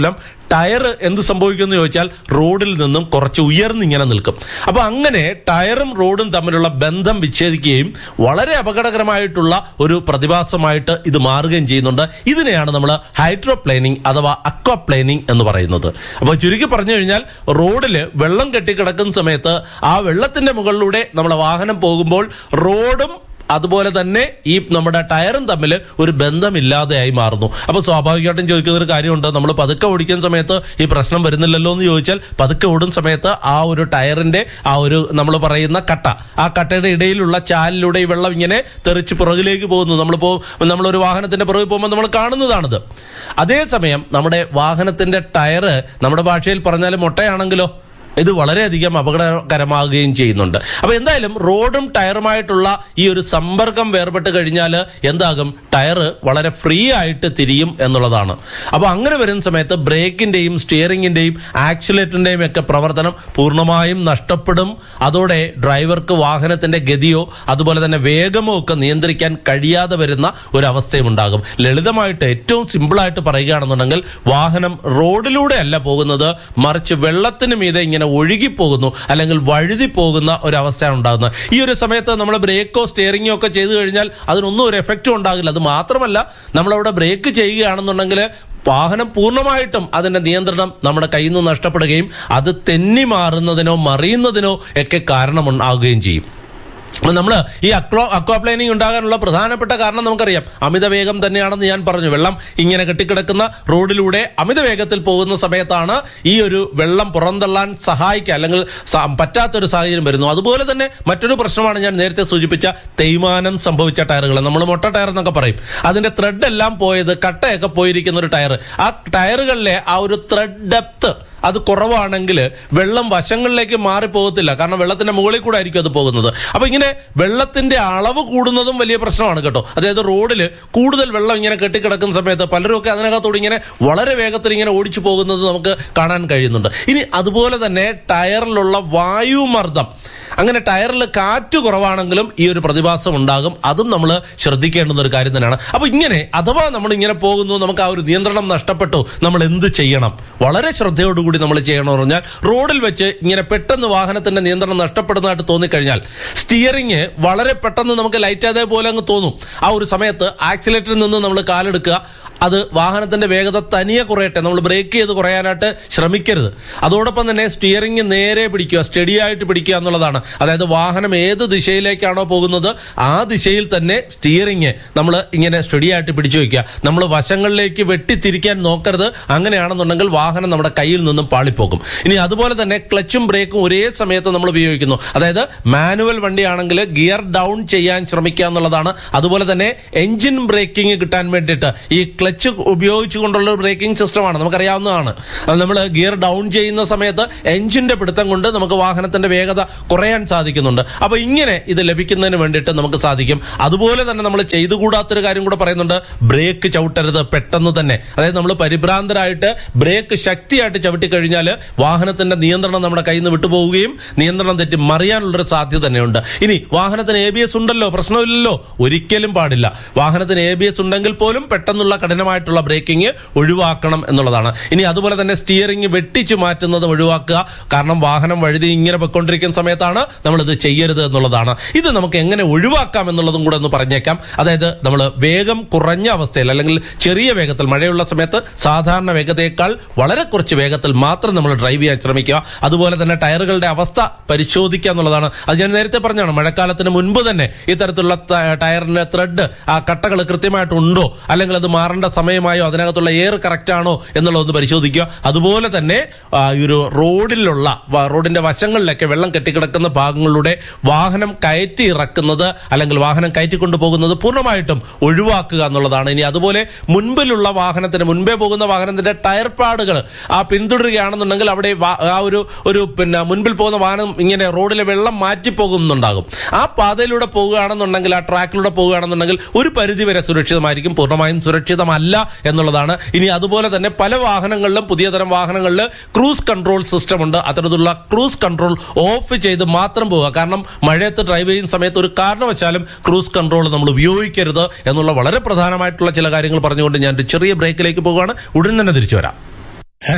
ടയർ എന്ത് സംഭവിക്കുമെന്ന് ചോദിച്ചാൽ റോഡിൽ നിന്നും കുറച്ച് ഉയർന്നിങ്ങനെ നിൽക്കും അപ്പൊ അങ്ങനെ ടയറും റോഡും തമ്മിലുള്ള ബന്ധം വിച്ഛേദിക്കുകയും വളരെ അപകടകരമായിട്ടുള്ള ഒരു പ്രതിഭാസമായിട്ട് ഇത് മാറുകയും ചെയ്യുന്നുണ്ട് ഇതിനെയാണ് നമ്മൾ ഹൈഡ്രോപ്ലേനിങ് അഥവാ അക്വാപ്ലേനിങ് എന്ന് പറയുന്നത് അപ്പോൾ ചുരുക്കി പറഞ്ഞു കഴിഞ്ഞാൽ റോഡിൽ വെള്ളം കെട്ടിക്കിടക്കുന്ന സമയത്ത് ആ വെള്ളത്തിന്റെ മുകളിലൂടെ നമ്മളെ വാഹനം പോകുമ്പോൾ റോഡും അതുപോലെ തന്നെ ഈ നമ്മുടെ ടയറും തമ്മിൽ ഒരു ബന്ധമില്ലാതെയായി മാറുന്നു അപ്പോൾ സ്വാഭാവികമായിട്ടും ചോദിക്കുന്ന ഒരു കാര്യമുണ്ട് നമ്മൾ പതുക്കെ ഓടിക്കുന്ന സമയത്ത് ഈ പ്രശ്നം വരുന്നില്ലല്ലോ എന്ന് ചോദിച്ചാൽ പതുക്കെ ഓടുന്ന സമയത്ത് ആ ഒരു ടയറിന്റെ ആ ഒരു നമ്മൾ പറയുന്ന കട്ട ആ കട്ടയുടെ ഇടയിലുള്ള ചാലിലൂടെ ഈ വെള്ളം ഇങ്ങനെ തെറിച്ച് പുറകിലേക്ക് പോകുന്നു നമ്മളിപ്പോ നമ്മളൊരു വാഹനത്തിന്റെ പുറകിൽ പോകുമ്പോൾ നമ്മൾ കാണുന്നതാണിത് അതേസമയം നമ്മുടെ വാഹനത്തിന്റെ ടയറ് നമ്മുടെ ഭാഷയിൽ പറഞ്ഞാൽ മുട്ടയാണെങ്കിലോ ഇത് വളരെയധികം അപകടകരമാകുകയും ചെയ്യുന്നുണ്ട് അപ്പൊ എന്തായാലും റോഡും ടയറുമായിട്ടുള്ള ഈ ഒരു സമ്പർക്കം വേർപെട്ട് കഴിഞ്ഞാൽ എന്താകും ടയർ വളരെ ഫ്രീ ആയിട്ട് തിരിയും എന്നുള്ളതാണ് അപ്പൊ അങ്ങനെ വരുന്ന സമയത്ത് ബ്രേക്കിന്റെയും സ്റ്റിയറിംഗിന്റെയും ആക്സിലേറ്ററിന്റെയും ഒക്കെ പ്രവർത്തനം പൂർണ്ണമായും നഷ്ടപ്പെടും അതോടെ ഡ്രൈവർക്ക് വാഹനത്തിന്റെ ഗതിയോ അതുപോലെ തന്നെ വേഗമോ ഒക്കെ നിയന്ത്രിക്കാൻ കഴിയാതെ വരുന്ന ഒരു അവസ്ഥയും ഉണ്ടാകും ലളിതമായിട്ട് ഏറ്റവും സിമ്പിളായിട്ട് പറയുകയാണെന്നുണ്ടെങ്കിൽ വാഹനം റോഡിലൂടെ അല്ല പോകുന്നത് മറിച്ച് വെള്ളത്തിന് മീതെ ഇങ്ങനെ ഒഴുകിപ്പോകുന്നു അല്ലെങ്കിൽ വഴുതി പോകുന്ന ഒരു അവസ്ഥയാണ് ഉണ്ടാകുന്നത് ഈ ഒരു സമയത്ത് നമ്മൾ ബ്രേക്കോ സ്റ്റിയറിങ്ങോ ഒക്കെ ചെയ്തു കഴിഞ്ഞാൽ അതിനൊന്നും ഒരു എഫക്റ്റും ഉണ്ടാകില്ല അത് മാത്രമല്ല നമ്മളവിടെ ബ്രേക്ക് ചെയ്യുകയാണെന്നുണ്ടെങ്കിൽ വാഹനം പൂർണ്ണമായിട്ടും അതിന്റെ നിയന്ത്രണം നമ്മുടെ കയ്യിൽ നിന്ന് നഷ്ടപ്പെടുകയും അത് തെന്നി മാറുന്നതിനോ മറിയുന്നതിനോ ഒക്കെ കാരണമുണ്ടാകുകയും ചെയ്യും അപ്പൊ നമ്മൾ ഈ അക്വോ അക്വാപ്ലൈനിങ് ഉണ്ടാകാനുള്ള പ്രധാനപ്പെട്ട കാരണം നമുക്കറിയാം അമിത വേഗം തന്നെയാണെന്ന് ഞാൻ പറഞ്ഞു വെള്ളം ഇങ്ങനെ കെട്ടിക്കിടക്കുന്ന റോഡിലൂടെ അമിത വേഗത്തിൽ പോകുന്ന സമയത്താണ് ഈ ഒരു വെള്ളം പുറന്തള്ളാൻ സഹായിക്കുക അല്ലെങ്കിൽ സ- പറ്റാത്തൊരു സാഹചര്യം വരുന്നു അതുപോലെ തന്നെ മറ്റൊരു പ്രശ്നമാണ് ഞാൻ നേരത്തെ സൂചിപ്പിച്ച തേയ്മാനം സംഭവിച്ച ടയറുകൾ നമ്മൾ മൊട്ട ടയർ എന്നൊക്കെ പറയും അതിന്റെ ത്രെഡ് എല്ലാം പോയത് കട്ടയൊക്കെ പോയിരിക്കുന്ന ഒരു ടയർ ആ ടയറുകളിലെ ആ ഒരു ത്രെഡ് ഡെപ്ത് അത് കുറവാണെങ്കിൽ വെള്ളം വശങ്ങളിലേക്ക് മാറിപ്പോകത്തില്ല കാരണം വെള്ളത്തിന്റെ മുകളിൽ കൂടെ ആയിരിക്കും അത് പോകുന്നത് അപ്പൊ ഇങ്ങനെ വെള്ളത്തിന്റെ അളവ് കൂടുന്നതും വലിയ പ്രശ്നമാണ് കേട്ടോ അതായത് റോഡിൽ കൂടുതൽ വെള്ളം ഇങ്ങനെ കെട്ടിക്കിടക്കുന്ന സമയത്ത് പലരും ഒക്കെ അതിനകത്തോട് ഇങ്ങനെ വളരെ വേഗത്തിൽ ഇങ്ങനെ ഓടിച്ചു പോകുന്നത് നമുക്ക് കാണാൻ കഴിയുന്നുണ്ട് ഇനി അതുപോലെ തന്നെ ടയറിലുള്ള വായുമർദ്ദം അങ്ങനെ ടയറിൽ കാറ്റ് കുറവാണെങ്കിലും ഈ ഒരു പ്രതിഭാസം ഉണ്ടാകും അതും നമ്മൾ ശ്രദ്ധിക്കേണ്ടുന്ന ഒരു കാര്യം തന്നെയാണ് അപ്പൊ ഇങ്ങനെ അഥവാ നമ്മൾ ഇങ്ങനെ പോകുന്നു നമുക്ക് ആ ഒരു നിയന്ത്രണം നഷ്ടപ്പെട്ടു നമ്മൾ എന്ത് ചെയ്യണം വളരെ ശ്രദ്ധയോടുകൂടി നമ്മൾ ചെയ്യണമെന്ന് പറഞ്ഞാൽ റോഡിൽ വെച്ച് ഇങ്ങനെ പെട്ടെന്ന് വാഹനത്തിന്റെ നിയന്ത്രണം നഷ്ടപ്പെടുന്നതായിട്ട് തോന്നിക്കഴിഞ്ഞാൽ സ്റ്റിയറിംഗ് വളരെ പെട്ടെന്ന് നമുക്ക് ലൈറ്റ് അതേപോലെ അങ്ങ് തോന്നും ആ ഒരു സമയത്ത് ആക്സിലേറ്ററിൽ നിന്ന് നമ്മൾ കാലെടുക്കുക അത് വാഹനത്തിന്റെ വേഗത തനിയെ കുറയട്ടെ നമ്മൾ ബ്രേക്ക് ചെയ്ത് കുറയാനായിട്ട് ശ്രമിക്കരുത് അതോടൊപ്പം തന്നെ സ്റ്റിയറിംഗ് നേരെ പിടിക്കുക സ്റ്റഡി ആയിട്ട് പിടിക്കുക എന്നുള്ളതാണ് അതായത് വാഹനം ഏത് ദിശയിലേക്കാണോ പോകുന്നത് ആ ദിശയിൽ തന്നെ സ്റ്റിയറിംഗ് നമ്മൾ ഇങ്ങനെ സ്റ്റഡി ആയിട്ട് പിടിച്ചു വയ്ക്കുക നമ്മൾ വശങ്ങളിലേക്ക് വെട്ടിത്തിരിക്കാൻ നോക്കരുത് അങ്ങനെയാണെന്നുണ്ടെങ്കിൽ വാഹനം നമ്മുടെ കയ്യിൽ നിന്നും പാളിപ്പോകും ഇനി അതുപോലെ തന്നെ ക്ലച്ചും ബ്രേക്കും ഒരേ സമയത്ത് നമ്മൾ ഉപയോഗിക്കുന്നു അതായത് മാനുവൽ വണ്ടിയാണെങ്കിൽ ഗിയർ ഡൗൺ ചെയ്യാൻ ശ്രമിക്കുക എന്നുള്ളതാണ് അതുപോലെ തന്നെ എഞ്ചിൻ ബ്രേക്കിംഗ് കിട്ടാൻ വേണ്ടിയിട്ട് ഈ ക്ലച്ച് ഉപയോഗിച്ചുകൊണ്ടുള്ള ഒരു ബ്രേക്കിംഗ് സിസ്റ്റമാണ് നമുക്കറിയാവുന്നതാണ് അത് നമ്മൾ ഗിയർ ഡൗൺ ചെയ്യുന്ന സമയത്ത് എഞ്ചിന്റെ പിടുത്തം കൊണ്ട് നമുക്ക് വാഹനത്തിന്റെ വേഗത കുറയാൻ സാധിക്കുന്നുണ്ട് അപ്പൊ ഇങ്ങനെ ഇത് ലഭിക്കുന്നതിന് വേണ്ടിയിട്ട് നമുക്ക് സാധിക്കും അതുപോലെ തന്നെ നമ്മൾ ചെയ്തുകൂടാത്തൊരു കാര്യം കൂടെ പറയുന്നുണ്ട് ബ്രേക്ക് ചവിട്ടരുത് പെട്ടെന്ന് തന്നെ അതായത് നമ്മൾ പരിഭ്രാന്തരായിട്ട് ബ്രേക്ക് ശക്തിയായിട്ട് ചവിട്ടി കഴിഞ്ഞാൽ വാഹനത്തിന്റെ നിയന്ത്രണം നമ്മുടെ കയ്യിൽ നിന്ന് വിട്ടുപോവുകയും നിയന്ത്രണം തെറ്റി മറിയാനുള്ളൊരു സാധ്യത തന്നെയുണ്ട് ഇനി വാഹനത്തിന് എ ബി എസ് ഉണ്ടല്ലോ പ്രശ്നമില്ലല്ലോ ഒരിക്കലും പാടില്ല വാഹനത്തിന് എ ബി എസ് ഉണ്ടെങ്കിൽ പോലും പെട്ടെന്നുള്ള കഠിനമായിട്ടുള്ള ബ്രേക്കിംഗ് ഒഴിവാക്കണം എന്നുള്ളതാണ് ഇനി അതുപോലെ തന്നെ സ്റ്റിയറിംഗ് വെട്ടിച്ചു മാറ്റുന്നത് ഒഴിവാക്കുക കാരണം വാഹനം വഴുതി ഇങ്ങനെ പൊയ്ക്കൊണ്ടിരിക്കുന്ന സമയത്താണ് നമ്മൾ ഇത് ചെയ്യരുത് എന്നുള്ളതാണ് ഇത് നമുക്ക് എങ്ങനെ ഒഴിവാക്കാം എന്നുള്ളതും കൂടെ ഒന്ന് പറഞ്ഞേക്കാം അതായത് നമ്മൾ വേഗം കുറഞ്ഞ അവസ്ഥയിൽ അല്ലെങ്കിൽ ചെറിയ വേഗത്തിൽ മഴയുള്ള സമയത്ത് സാധാരണ വേഗതയേക്കാൾ വളരെ കുറച്ച് വേഗത്തിൽ മാത്രം നമ്മൾ ഡ്രൈവ് ചെയ്യാൻ ശ്രമിക്കുക അതുപോലെ തന്നെ ടയറുകളുടെ അവസ്ഥ പരിശോധിക്കുക എന്നുള്ളതാണ് അത് ഞാൻ നേരത്തെ പറഞ്ഞാണ് മഴക്കാലത്തിന് മുൻപ് തന്നെ ഇത്തരത്തിലുള്ള ത- ടയറിന്റെ ത്രെഡ് ആ കട്ടകൾ കൃത്യമായിട്ടുണ്ടോ അല്ലെങ്കിൽ അത് മാറേണ്ട സമയമായോ അതിനകത്തുള്ള എയർ കറക്റ്റ് ആണോ എന്നുള്ളതൊന്ന് പരിശോധിക്കുക അതുപോലെ തന്നെ ആ, ഈ ഒരു റോഡിലുള്ള വ- റോഡിന്റെ വശങ്ങളിലൊക്കെ വെള്ളം കെട്ടിക്കിടക്കുന്ന ഭാഗങ്ങളിലൂടെ വാഹനം കയറ്റി ഇറക്കുന്നത് അല്ലെങ്കിൽ വാഹനം കയറ്റിക്കൊണ്ടു പോകുന്നത് പൂർണ്ണമായിട്ടും ഒഴിവാക്കുക എന്നുള്ളതാണ് ഇനി അതുപോലെ മുൻപിലുള്ള വാഹനത്തിന് മുൻപേ പോകുന്ന വാഹനത്തിന്റെ ടയർ പാടുകൾ ആ പിന്തുടരുകയാണെന്നുണ്ടെങ്കിൽ അവിടെ വാ- ആ ഒരു ഒരു പിന്നെ മുൻപിൽ പോകുന്ന വാഹനം ഇങ്ങനെ റോഡിലെ വെള്ളം മാറ്റി പോകുന്നുണ്ടാകും ആ പാതയിലൂടെ പോവുകയാണെന്നുണ്ടെങ്കിൽ ആ ട്രാക്കിലൂടെ പോവുകയാണെന്നുണ്ടെങ്കിൽ ഒരു പരിധി വരെ സുരക്ഷിതമായിരിക്കും പൂർണ്ണമായും സുരക്ഷിതമല്ല എന്നുള്ളതാണ് ഇനി അതുപോലെ തന്നെ പല വാഹനങ്ങളിലും പുതിയ തരം വാഹനങ്ങളിൽ ക്രൂസ് കൺട്രോൾ സിസ്റ്റം ഉണ്ട് അത്തരത്തിലുള്ള ക്രൂസ് കൺട്രോൾ ഓഫ് ചെയ്ത് മാത്രം പോവുക കാരണം മഴയത്ത് ഡ്രൈവ് ചെയ്യുന്ന സമയത്ത് ഒരു കാരണവശാലും ക്രൂസ് കൺട്രോൾ നമ്മൾ ഉപയോഗിക്കരുത് എന്നുള്ള വളരെ പ്രധാനമായിട്ടുള്ള ചില കാര്യങ്ങൾ പറഞ്ഞുകൊണ്ട് ഞാൻ ഒരു ചെറിയ ബ്രേക്കിലേക്ക് പോവുകയാണ് ഉടൻ തന്നെ തിരിച്ചു വരാം